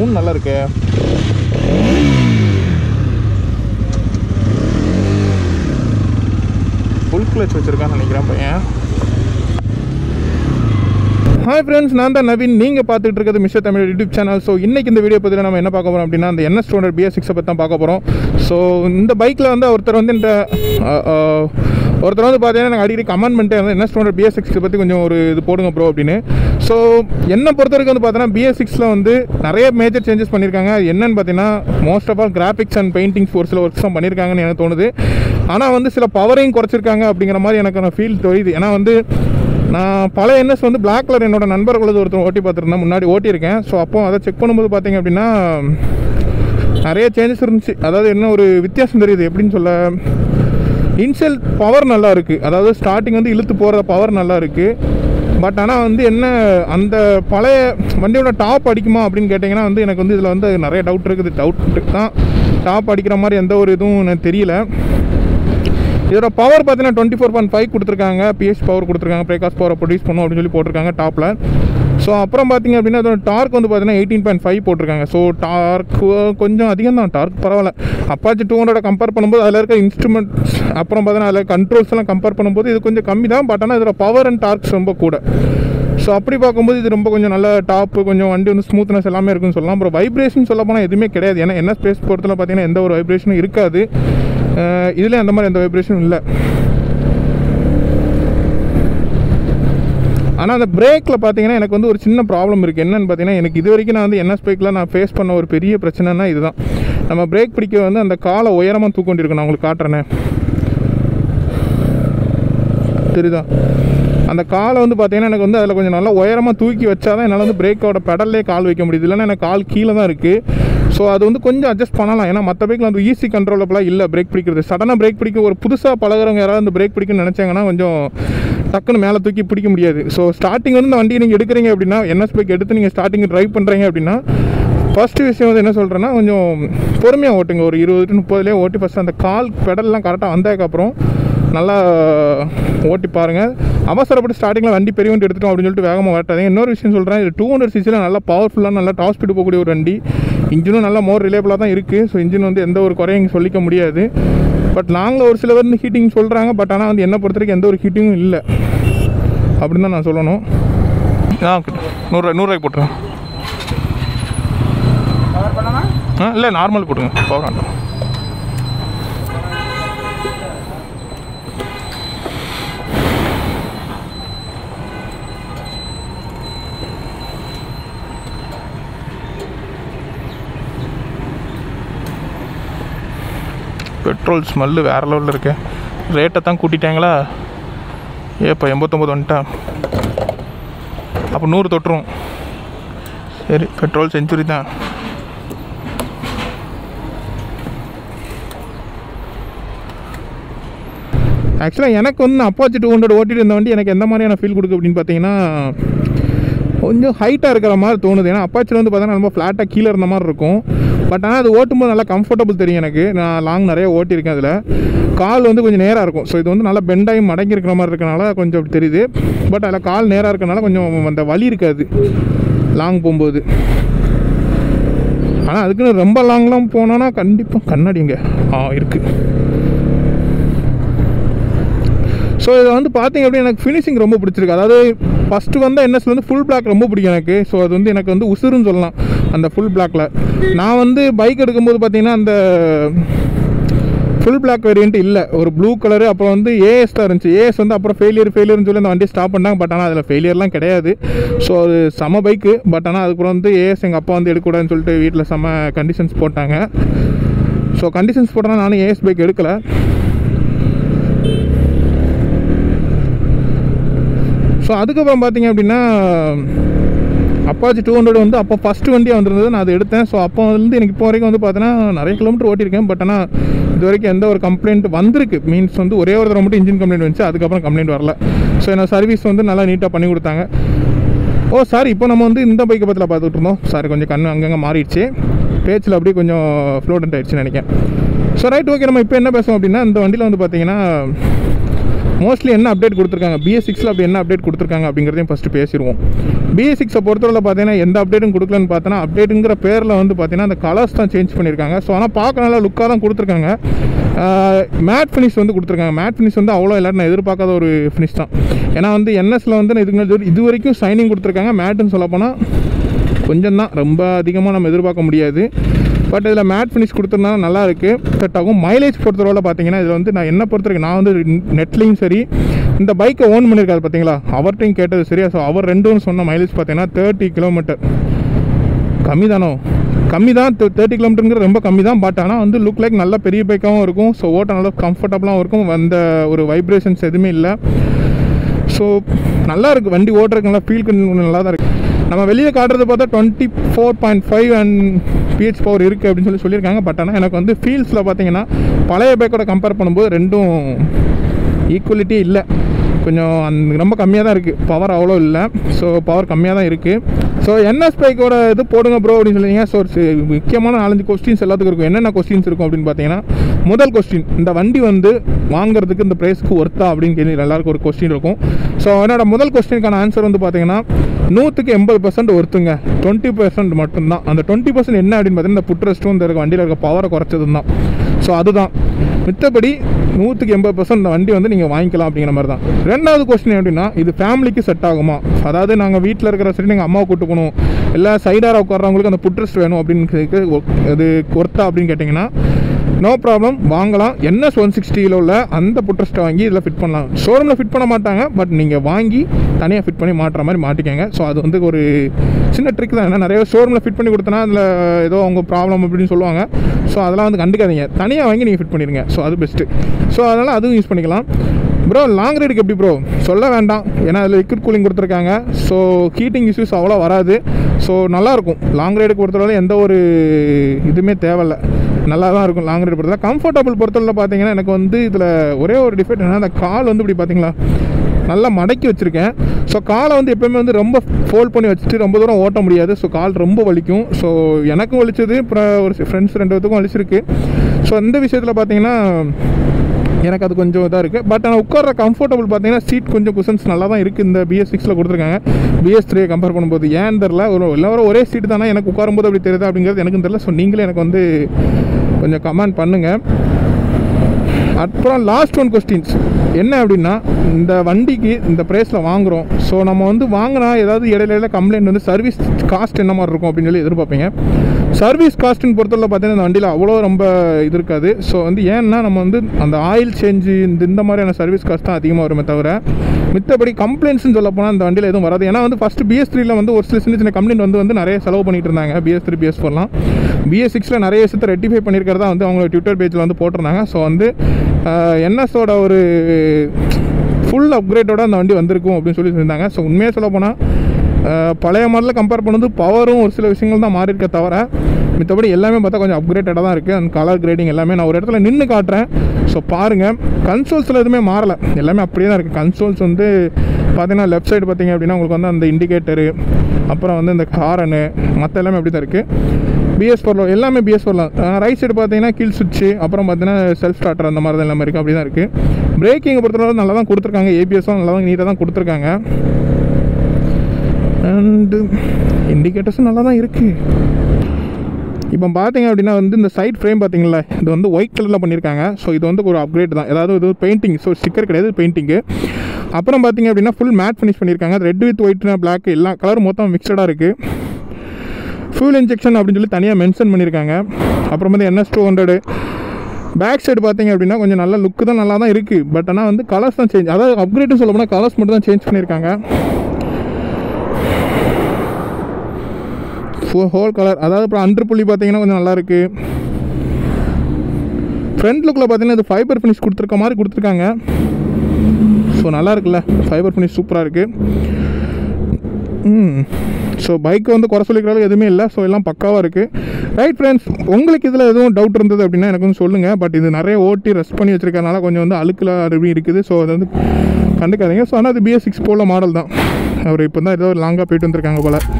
sound நல்லா இருக்கு full clutch வச்சுருக்கான்னு நினைக்கிறேன் பையன் ஹாய் ஃப்ரெண்ட்ஸ் நான் தான் நவீன் நீங்கள் பார்த்துட்டு இருக்கிறது mister Tamil YouTube channel so இன்றைக்கி இந்த வீடியோ பற்றி நம்ம என்ன பார்க்க போகிறோம் அப்படின்னா அந்த என்எஸ் டூ ஹண்ட்ரட் பிஎஸ் சிக்ஸை பற்றி தான் பார்க்க போகிறோம் ஸோ இந்த பைக்கில் வந்து ஒருத்தர் வந்து இந்த அஹ், அஹ், ஒருத்தர் வந்து பார்த்தீங்கன்னா எனக்கு அடிக்கடி கமெண்ட் பண்ணிட்டே வந்து NS two hundred BS six பற்றி கொஞ்சம் ஒரு இது போடுங்க ப்ரோ அப்படின்னு ஸோ என்னை பொறுத்த வரைக்கும் வந்து பார்த்தீங்கன்னா பிஎஸ் சிக்ஸில் வந்து நிறைய மேஜர் சேஞ்சஸ் பண்ணியிருக்காங்க அது என்னன்னு பார்த்தீங்கன்னா most of all graphics and paintings ஒரு சில ஒர்க்ஸ் தான் பண்ணியிருக்காங்கன்னு எனக்கு தோணுது ஆனால் வந்து சில பவரையும் குறைச்சிருக்காங்க அப்படிங்கிற மாதிரி எனக்கு ஃபீல் தெரியுது ஏன்னா வந்து நான் பல என்எஸ் வந்து பிளாக் கலர் என்னோட நண்பர்களது ஒருத்தர் ஓட்டி பார்த்துருந்தேன் முன்னாடி ஓட்டியிருக்கேன் ஸோ அப்போ அதை செக் பண்ணும்போது பார்த்தீங்க அப்படின்னா நிறைய சேஞ்சஸ் இருந்துச்சு அதாவது என்ன ஒரு வித்தியாசம் தெரியுது எப்படின்னு சொல்ல இன்செல் பவர் நல்லா இருக்குது அதாவது ஸ்டார்டிங் வந்து இழுத்து போகிற பவர் நல்லா இருக்குது பட் ஆனால் வந்து என்ன அந்த பழைய வண்டியோட டாப் அடிக்குமா அப்படின்னு கேட்டிங்கன்னா வந்து எனக்கு வந்து இதில் வந்து நிறைய டவுட் இருக்குது டவுட் தான் டாப் அடிக்கிற மாதிரி எந்த ஒரு இதுவும் எனக்கு தெரியல இதோட பவர் பார்த்தீங்கன்னா டுவெண்ட்டி ஃபோர் பாயிண்ட் ஃபைவ் கொடுத்துருக்காங்க பிஎஸ் பவர் கொடுத்துருக்காங்க பிரேகாஸ் பவரை ப்ரொடியூஸ் பண்ணும் அப்படின்னு சொல்லி போட்டிருக்காங்க டாப்பில் ஸோ அப்புறம் பார்த்தீங்க அப்படின்னா அதோட டார்க் வந்து பார்த்தீங்கன்னா எயிட்டீன் பாயிண்ட் ஃபைவ் போட்டிருக்காங்க ஸோ டார்க் கொஞ்சம் அதிகம் தான் டார்க் பரவாயில்ல அப்பாச்சி டூ ஹண்ட்ரட் கம்பேர் பண்ணும்போது அதில் இருக்க இன்ஸ்ட்ருமெண்ட்ஸ் அப்புறம் பார்த்தீங்கன்னா அதில் கண்ட்ரோல்ஸ் எல்லாம் கம்பேர் பண்ணும்போது இது கொஞ்சம் கம்மி தான் பட் ஆனால் இதோட பவர் அண்ட் டார்க்ஸ் ரொம்ப கூட ஸோ அப்படி பார்க்கும்போது இது ரொம்ப கொஞ்சம் நல்ல டாப்பு கொஞ்சம் வண்டி வந்து ஸ்மூத்னஸ் எல்லாமே இருக்குன்னு சொல்லலாம் அப்புறம் வைப்ரேஷன் சொல்ல போனால் எதுவுமே கிடையாது ஏன்னா என்ன ஸ்பேஸ் பொறுத்தல பார்த்தீங்கன்னா எந்த ஒரு வைப்ரேஷனும் இருக்காது இதில் அந்த மாதிரி எந்த வைப்ரேஷனும் இல்லை ஆனால் அந்த பிரேக்கில் பார்த்தீங்கன்னா எனக்கு வந்து ஒரு சின்ன ப்ராப்ளம் இருக்குது என்னன்னு பார்த்தீங்கன்னா எனக்கு இது வரைக்கும் நான் வந்து என்எஸ் பைக்கில் நான் ஃபேஸ் பண்ண ஒரு பெரிய பிரச்சனைனா இதுதான் நம்ம பிரேக் பிடிக்க வந்து அந்த காலை உயரமாக தூக்கொண்டிருக்கும் நான் உங்களுக்கு காட்டுறேனே தெரியுதா அந்த காலை வந்து பார்த்தீங்கன்னா எனக்கு வந்து அதில் கொஞ்சம் நல்லா உயரமாக தூக்கி வச்சா தான் என்னால் வந்து பிரேக்கோட பெடல்லே கால் வைக்க முடியுது இல்லைன்னா எனக்கு கால் கீழே தான் இருக்குது ஸோ அது வந்து கொஞ்சம் அட்ஜஸ்ட் பண்ணலாம் ஏன்னா மற்ற பைக்கில் வந்து ஈஸி கண்ட்ரோலபிளாக இல்லை பிரேக் பிடிக்கிறது சடனாக பிரேக் பிடிக்க ஒரு புதுசாக பழகுறவங்க யாராவது அந்த பிரேக் பிடிக்கணும்னு நினச்சாங்கன்னா கொஞ்சம் டக்குன்னு மேலே தூக்கி பிடிக்க முடியாது ஸோ ஸ்டார்டிங் வந்து இந்த வண்டியை நீங்கள் எடுக்கிறீங்க அப்படின்னா என்எஸ் பைக் எடுத்து நீங்கள் ஸ்டார்டிங் ட்ரைவ் பண்ணுறீங்க அப்படின்னா ஃபஸ்ட்டு விஷயம் வந்து என்ன சொல்கிறேன்னா கொஞ்சம் பொறுமையாக ஓட்டுங்க ஒரு இருபது டு முப்பதுலேயே ஓட்டி ஃபஸ்ட்டு அந்த கால் பெடல்லாம் கரெக்டாக வந்ததுக்கப்புறம் நல்லா ஓட்டி பாருங்கள் அவசரப்பட்டு ஸ்டார்டிங்கில் வண்டி பெரிய வண்டி எடுத்துட்டோம் அப்படின்னு சொல்லிட்டு வேகமாக ஓட்டாதீங்க இன்னொரு விஷயம் சொல்கிறேன் இது டூ ஹண்ட்ரட் சிசியில் நல்லா பவர்ஃபுல்லாக நல்லா டாப் ஸ்பீடு போகக்கூடிய ஒரு வண்டி இன்ஜினும் நல்லா மோர் ரிலேபிளாக தான் இருக்குது ஸோ இன்ஜின் வந்து எந்த ஒரு குறையும் இங்கே சொல்லிக்க முடியாது பட் லாங்கில் ஒரு சில வந்து ஹீட்டிங் சொல்கிறாங்க பட் ஆனால் வந்து என்னை பொறுத்த வரைக்கும் எந்த ஒரு ஹீட்டிங்கும் இல்லை அப்படின்னு தான் நான் சொல்லணும் ஆ நூறுரூவா நூறுரூவாய்க்கு போட்டுருங்க ஆ இல்லை நார்மல் போட்டுங்க பவர் வேண்டாம் பெட்ரோல் ஸ்மெல்லு வேறு லெவலில் இருக்கு ரேட்டை தான் கூட்டிட்டாங்களா ஏப்பா எண்பத்தொம்பது வந்துட்டா அப்போ நூறு தொட்டுரும் சரி பெட்ரோல் செஞ்சுரி தான் ஆக்சுவலாக எனக்கு வந்து அப்பாச்சி டூ ஹண்ட்ரட் ஓட்டிட்டு இருந்த வண்டி எனக்கு எந்த மாதிரியான ஃபீல் கொடுக்கு அப்படின்னு பார்த்தீங்கன்னா கொஞ்சம் ஹைட்டாக இருக்கிற மாதிரி தோணுது ஏன்னா அப்பாச்சியில் வந்து பார்த்தீங்கன்னா ரொம்ப ஃப்ளாட்டாக கீழே இருந்த மாதிரி இருக்கும் பட் ஆனால் அது ஓட்டும்போது நல்லா கம்ஃபர்டபுள் தெரியும் எனக்கு நான் லாங் நிறைய ஓட்டியிருக்கேன் அதில் கால் வந்து கொஞ்சம் நேராக இருக்கும் ஸோ இது வந்து நல்லா பெண்டாகி மடங்கி இருக்கிற மாதிரி இருக்கனால கொஞ்சம் அப்படி தெரியுது பட் அதில் கால் நேராக இருக்கனால கொஞ்சம் அந்த வலி இருக்காது லாங் போகும்போது ஆனால் அதுக்குன்னு ரொம்ப லாங்லாம் போனோன்னா கண்டிப்பாக கண்ணாடிங்க ஆ இருக்குது ஸோ இதை வந்து பார்த்தீங்க அப்படின்னா எனக்கு ஃபினிஷிங் ரொம்ப பிடிச்சிருக்கு அதாவது ஃபஸ்ட்டு வந்த என்எஸ்ல வந்து ஃபுல் பிளாக் ரொம்ப பிடிக்கும் எனக்கு ஸோ அது வந்து எனக்கு வந்து உசுருன்னு சொல்லலாம் அந்த ஃபுல் பிளாக்ல நான் வந்து பைக் எடுக்கும்போது பார்த்தீங்கன்னா அந்த ஃபுல் பிளாக் வேரியண்ட் இல்லை ஒரு ப்ளூ கலரு அப்புறம் வந்து ஏஎஸ் தான் இருந்துச்சு ஏஎஸ் வந்து அப்புறம் ஃபெயிலியர் ஃபெயிலியர்னு சொல்லி அந்த வண்டி ஸ்டாப் பண்ணாங்க பட் ஆனால் அதில் ஃபெயிலியர்லாம் கிடையாது ஸோ அது செம பைக்கு பட் ஆனால் அதுக்கப்புறம் வந்து ஏஎஸ் எங்கள் அப்பா வந்து எடுக்கக்கூடாதுன்னு சொல்லிட்டு வீட்டில் செம கண்டிஷன்ஸ் போட்டாங்க ஸோ கண்டிஷன்ஸ் போட்டோன்னா நானும் ஏஎஸ் பைக் எடுக்கலை ஸோ அதுக்கப்புறம் பார்த்தீங்க அப்படின்னா அப்பாச்சி டூ ஹண்ட்ரட் வந்து அப்போ ஃபஸ்ட்டு வண்டியாக வந்திருந்தது நான் அதை எடுத்தேன் ஸோ அப்போ வந்து எனக்கு இப்போ வரைக்கும் வந்து பார்த்தீங்கன்னா நிறைய கிலோமீட்டர் ஓட்டியிருக்கேன் பட் ஆனால் இது வரைக்கும் எந்த ஒரு கம்ப்ளைண்ட் வந்திருக்கு மீன்ஸ் வந்து ஒரே ஒரு தடவை மட்டும் இன்ஜின் கம்ப்ளைண்ட் வந்துச்சு அதுக்கப்புறம் கம்ப்ளைண்ட் வரல ஸோ என்னோட சர்வீஸ் வந்து நல்லா நீட்டாக பண்ணி கொடுத்தாங்க ஓ சார் இப்போ நம்ம வந்து இந்த பைக்கை பற்றியில் பார்த்துட்டு இருந்தோம் சார் கொஞ்சம் கண்ணு அங்கங்கே மாறிடுச்சு பேச்சில் அப்படியே கொஞ்சம் ஃப்ளோட்டன்ட் ஆயிடுச்சுன்னு நினைக்கிறேன் ஸோ ரைட் ஓகே நம்ம இப்போ என்ன பேசுவோம் அப்படின்னா இந்த வண்டியில் வந்து பார்த்தீங்கன்னா மோஸ்ட்லி என்ன அப்டேட் கொடுத்துருக்காங்க பிஎஸ் சிக்ஸில் அப்படி என்ன அப்டேட் கொடுத்துருக்காங்க அப்படிங்கிறதையும் ஃபஸ்ட்டு பேசிடுவோம் பிஎஸ் சிக்ஸை பொறுத்தவரை பார்த்தீங்கன்னா எந்த அப்டேட்டும் கொடுக்கலன்னு பார்த்தோன்னா அப்டேட்டுங்கிற பேரில் வந்து பார்த்தீங்கன்னா அந்த கலர்ஸ் தான் சேஞ்ச் பண்ணியிருக்காங்க ஸோ ஆனால் பார்க்க நல்லா லுக்காக தான் கொடுத்துருக்காங்க மேட் ஃபினிஷ் வந்து கொடுத்துருக்காங்க மேட் ஃபினிஷ் வந்து அவ்வளோ எல்லாரும் நான் எதிர்பார்க்காத ஒரு ஃபினிஷ் தான் ஏன்னா வந்து என்எஸ்ல வந்து நான் இதுக்கு முன்னாடி இது வரைக்கும் ஷைனிங் கொடுத்துருக்காங்க மேட்டுன்னு சொல்லப்போனால் கொஞ்சம் தான் ரொம்ப அதிகமாக நம்ம எதிர்பார்க்க முடியாது பட் இதில் மேட் ஃபினிஷ் கொடுத்துருந்தா நல்லா இருக்குது செட் ஆகும் மைலேஜ் பொறுத்தவரை பார்த்தீங்கன்னா இதில் வந்து நான் என்ன பொறுத்தவரைக்கும் நான் வந்து நெட்லேயும் சரி இந்த பைக்கை ஓன் பண்ணியிருக்காரு பார்த்தீங்களா அவர்கிட்டையும் கேட்டது சரியா ஸோ அவர் ரெண்டும் சொன்ன மைலேஜ் பார்த்தீங்கன்னா தேர்ட்டி கிலோமீட்டர் கம்மி தானோ கம்மி தான் தேர்ட்டி கிலோமீட்டருங்கிறது ரொம்ப கம்மி தான் பட் ஆனால் வந்து லுக் லைக் நல்ல பெரிய பைக்காகவும் இருக்கும் ஸோ ஓட்ட நல்லா கம்ஃபர்டபுளாகவும் இருக்கும் அந்த ஒரு வைப்ரேஷன்ஸ் எதுவுமே இல்லை ஸோ நல்லா இருக்குது வண்டி ஓட்டுறதுக்கு நல்லா ஃபீல் கொஞ்சம் நல்லா தான் இருக்குது நம்ம வெளியே காட்டுறது பார்த்தா twenty four point five and PH power இருக்குது அப்படின்னு சொல்லி சொல்லியிருக்காங்க பட் ஆனால் எனக்கு வந்து ஃபீல்ஸில் பார்த்தீங்கன்னா பழைய பைக்கோட கம்பேர் பண்ணும்போது ரெண்டும் ஈக்குவலிட்டி இல்லை கொஞ்சம் அந்த ரொம்ப கம்மியாக தான் இருக்குது பவர் அவ்வளோ இல்லை ஸோ பவர் கம்மியாக தான் இருக்குது ஸோ என்எஸ் பைக்கோட இது போடுங்க ப்ரோ அப்படின்னு சொல்லிங்க ஸோ ஒரு சி- முக்கியமான நாலஞ்சு கொஸ்டின்ஸ் எல்லாத்துக்கும் இருக்கும் என்னென்ன கொஸ்டின்ஸ் இருக்கும் அப்படின்னு பார்த்தீங்கன்னா முதல் கொஸ்டின் இந்த வண்டி வந்து வாங்குறதுக்கு இந்த ப்ரைஸ்க்கு ஒர்த்தா அப்படின்னு கேள்வி எல்லாருக்கும் ஒரு கொஸ்டின் இருக்கும் ஸோ என்னோட முதல் கொஸ்டினுக்கான ஆன்சர் வந்து பார்த்தீங்கன்னா நூற்றுக்கு எண்பது பர்சன்ட் ஒருத்துங்க டுவெண்ட்டி பர்சன்ட் மட்டும்தான் அந்த டுவெண்ட்டி பர்சன்ட் என்ன அப்படின்னு பார்த்தீங்கன்னா இந்த புட்ரெஸ்ட்டும் இந்த இருக்க வண்டியில் இருக்க பவரை குறைச்சது தான் ஸோ அதுதான் மித்தபடி நூற்றுக்கு எண்பது பர்சன்ட் இந்த வண்டி வந்து நீங்கள் வாங்கிக்கலாம் அப்படிங்கிற மாதிரி தான் ரெண்டாவது கொஸ்டின் எப்படின்னா இது ஃபேமிலிக்கு செட் ஆகுமா அதாவது நாங்கள் வீட்டில் இருக்கிற சரி நீங்கள் அம்மாவை கூட்டு போகணும் இல்லை சைடாக உட்கார்றவங்களுக்கு அந்த புட்ரெஸ்ட் வேணும் அப்படின்னு கேக்கு- அது ஒர்த்தா அப்படின்னு கேட்டிங்கன்னா நோ ப்ராப்ளம் வாங்கலாம் என்எஸ் ஒன் சிக்ஸ்டியில் உள்ள அந்த புட்ரெஸ்ட்டை வாங்கி இதில் ஃபிட் பண்ணலாம் ஷோரூமில் ஃபிட் பண்ண மாட்டாங்க பட் நீங்கள் வாங்கி தனியாக ஃபிட் பண்ணி மாட்டுற மாதிரி மாட்டிக்கங்க ஸோ அது வந்து ஒரு சின்ன ட்ரிக் தான் ஏன்னா நிறைய ஷோரூமில் ஃபிட் பண்ணி கொடுத்தனா அதில் ஏதோ அவங்க ப்ராப்ளம் அப்படின்னு சொல்லுவாங்க ஸோ அதெல்லாம் வந்து கண்டுக்காதீங்க தனியாக வாங்கி நீங்கள் ஃபிட் பண்ணிடுங்க ஸோ அது பெஸ்ட்டு ஸோ அதனால் அதுவும் யூஸ் பண்ணிக்கலாம் ப்ரோ லாங் ரைடுக்கு எப்படி ப்ரோ சொல்ல வேண்டாம் ஏன்னா அதில் லிக்விட் கூலிங் கொடுத்துருக்காங்க ஸோ ஹீட்டிங் இஷ்யூஸ் அவ்வளோ வராது ஸோ நல்லாயிருக்கும் லாங் ரைடுக்கு பொறுத்தவரை எந்த ஒரு இதுவுமே தேவையில்ல நல்லா தான் இருக்கும் லாங் ரைடு பொறுத்தவரை கம்ஃபர்டபுள் பொறுத்தவரை பார்த்தீங்கன்னா எனக்கு வந்து இதில் ஒரே ஒரு டிஃபெக்ட் என்னன்னா அந்த கால் வந்து இப்படி பார்த்தீங்களா நல்லா மடக்கி வச்சுருக்கேன் ஸோ காலை வந்து எப்போயுமே வந்து ரொம்ப ஃபோல்ட் பண்ணி வச்சுட்டு ரொம்ப தூரம் ஓட்ட முடியாது ஸோ கால் ரொம்ப வலிக்கும் ஸோ எனக்கும் வலிச்சது அப்புறம் ஒரு ஃப்ரெண்ட்ஸ் ரெண்டு பேத்துக்கும் வலிச்சிருக்கு ஸோ அந்த விஷயத்தில் பார்த்தீங்கன்னா எனக்கு அது கொஞ்சம் இதாக இருக்குது பட் ஆனால் உட்கார்ற கம்ஃபர்டபுள் பார்த்தீங்கன்னா சீட் கொஞ்சம் குஷன்ஸ் நல்லா தான் இருக்குது இந்த பிஎஸ் சிக்ஸில் கொடுத்துருக்காங்க பிஎஸ் த்ரீயை கம்பேர் பண்ணும்போது ஏன் தெரில ஒரு எல்லாரும் ஒரே சீட் தானே எனக்கு உட்காரும்போது அப்படி தெரியுதா அப்படிங்கிறது எனக்கும் தெரில ஸோ நீங்களே எனக்கு வந்து கொஞ்சம் கமெண்ட் பண்ணுங்கள் அப்புறம் லாஸ்ட் ஒன் கொஸ்டின்ஸ் என்ன அப்படின்னா இந்த வண்டிக்கு இந்த ப்ரைஸில் வாங்குகிறோம் ஸோ நம்ம வந்து வாங்கினா ஏதாவது இடையில இடையில கம்ப்ளைண்ட் வந்து சர்வீஸ் காஸ்ட் என்ன மாதிரி இருக்கும் அப்படின்னு சொல்லி எதிர்பார்ப்பீங்க சர்வீஸ் காஸ்ட்டுன்னு பொறுத்தவரை பார்த்தீங்கன்னா இந்த வண்டியில் அவ்வளோ ரொம்ப இது இருக்காது ஸோ வந்து ஏன்னா நம்ம வந்து அந்த ஆயில் சேஞ்சு இந்த இந்த மாதிரியான சர்வீஸ் காஸ்ட் தான் அதிகமாக வருமே தவிர மித்தபடி கம்ப்ளைண்ட்ஸ்னு சொல்ல போனால் இந்த வண்டியில் எதுவும் வராது ஏன்னா வந்து ஃபஸ்ட்டு பிஎஸ் த்ரீல வந்து ஒரு சில சின்ன சின்ன கம்ப்ளைண்ட் வந்து வந்து நிறைய செலவு பண்ணிட்டு இருந்தாங்க பிஎஸ் த்ரீ பிஎஸ் ஃபோர்லாம் பிஎஸ் சிக்ஸில் நிறைய விஷயத்தை ரெட்டிஃபை பண்ணியிருக்கிறதா வந்து அவங்க ட்விட்டர் பேஜில் வந்து போட்டிருந்தாங்க ஸோ வந்து என்எஸோட ஒரு ஃபுல் அப்கிரேட்டோட அந்த வண்டி வந்திருக்கும் அப்படின்னு சொல்லி சொல்லியிருந்தாங்க ஸோ உண்மையாக சொல்ல போனால் பழைய மாடலில் கம்பேர் பண்ணும்போது பவரும் ஒரு சில விஷயங்கள் தான் மாறி இருக்க தவிர மித்தபடி எல்லாமே பார்த்தா கொஞ்சம் அப்கிரேட்டடாக தான் இருக்குது அந்த கலர் கிரேடிங் எல்லாமே நான் ஒரு இடத்துல நின்று காட்டுறேன் ஸோ பாருங்கள் கன்சோல்ஸில் எதுவுமே மாறலை எல்லாமே அப்படியே தான் இருக்குது கன்சோல்ஸ் வந்து பார்த்தீங்கன்னா லெஃப்ட் சைடு பார்த்தீங்க அப்படின்னா உங்களுக்கு வந்து அந்த இண்டிகேட்டரு அப்புறம் வந்து இந்த ஹாரனு மற்ற எல்லாமே அப்படி தான் இருக்குது பிஎஸ் ஃபோரில் எல்லாமே பிஎஸ் ஃபோர்லாம் ரைட் சைடு பார்த்தீங்கன்னா கீழ் சுவிட்சு அப்புறம் பார்த்தீங்கன்னா செல்ஃப் ஸ்டார்டர் அந்த மாதிரி தான் எல்லாமே இருக்குது அப்படி தான் இருக்குது பிரேக்கிங் பொறுத்தளவு நல்லா தான் கொடுத்துருக்காங்க ஏபிஎஸும் நல்லா தான் நீட்டாக தான் கொடுத்துருக்காங்க அண்டு இண்டிகேட்டர்ஸும் நல்லா தான் இருக்குது இப்போ பார்த்தீங்க அப்படின்னா வந்து இந்த சைட் ஃப்ரேம் பார்த்தீங்களா இது வந்து ஒயிட் கலரில் பண்ணியிருக்காங்க ஸோ இது வந்து ஒரு அப்கிரேட் தான் ஏதாவது இது பெயிண்டிங் ஸோ ஸ்டிக்கர் கிடையாது பெயிண்டிங்கு அப்புறம் பார்த்தீங்க அப்படின்னா ஃபுல் மேட் ஃபினிஷ் பண்ணியிருக்காங்க ரெட் வித் ஒயிட் பிளாக் எல்லா கலரும் மொத்தம் மிக்சடாக இருக்குது ஃபியூல் இன்ஜெக்ஷன் அப்படின்னு சொல்லி தனியாக மென்ஷன் பண்ணியிருக்காங்க அப்புறம் வந்து NS two hundred back side பார்த்தீங்க அப்படின்னா கொஞ்சம் நல்ல லுக்கு தான் நல்லா தான் இருக்குது பட் ஆனால் வந்து கலர்ஸ் தான் சேஞ்ச் அதாவது அப்கிரேட்னு சொல்ல போனால் கலர்ஸ் மட்டும் தான் சேஞ்ச் பண்ணியிருக்காங்க ஹோல் கலர் அதாவது அப்புறம் அண்டர் புள்ளி பார்த்தீங்கன்னா கொஞ்சம் நல்லா இருக்கு ஃப்ரண்ட் லுக்கில் பார்த்தீங்கன்னா இது ஃபைபர் ஃபினிஷ் கொடுத்துருக்க மாதிரி கொடுத்துருக்காங்க ஸோ நல்லா இருக்குல்ல ஃபைபர் ஃபினிஷ் சூப்பராக இருக்குது ம் ஸோ பைக் வந்து குறை சொல்லிக்கிற எதுவுமே இல்லை ஸோ எல்லாம் பக்காவாக இருக்குது ரைட் ஃப்ரெண்ட்ஸ் உங்களுக்கு இதில் எதுவும் டவுட் இருந்தது அப்படின்னா எனக்கு வந்து சொல்லுங்கள் பட் இது நிறைய ஓட்டி ரெஸ்ட் பண்ணி வச்சிருக்கறனால கொஞ்சம் வந்து அழுக்கில் அப்படி இருக்குது ஸோ அது வந்து கண்டுக்காதீங்க ஸோ ஆனால் அது பிஎஸ் சிக்ஸ் போல மாடல் தான் அவர் இப்போ தான் ஏதோ லாங்காக போயிட்டு வந்திருக்காங்க போல்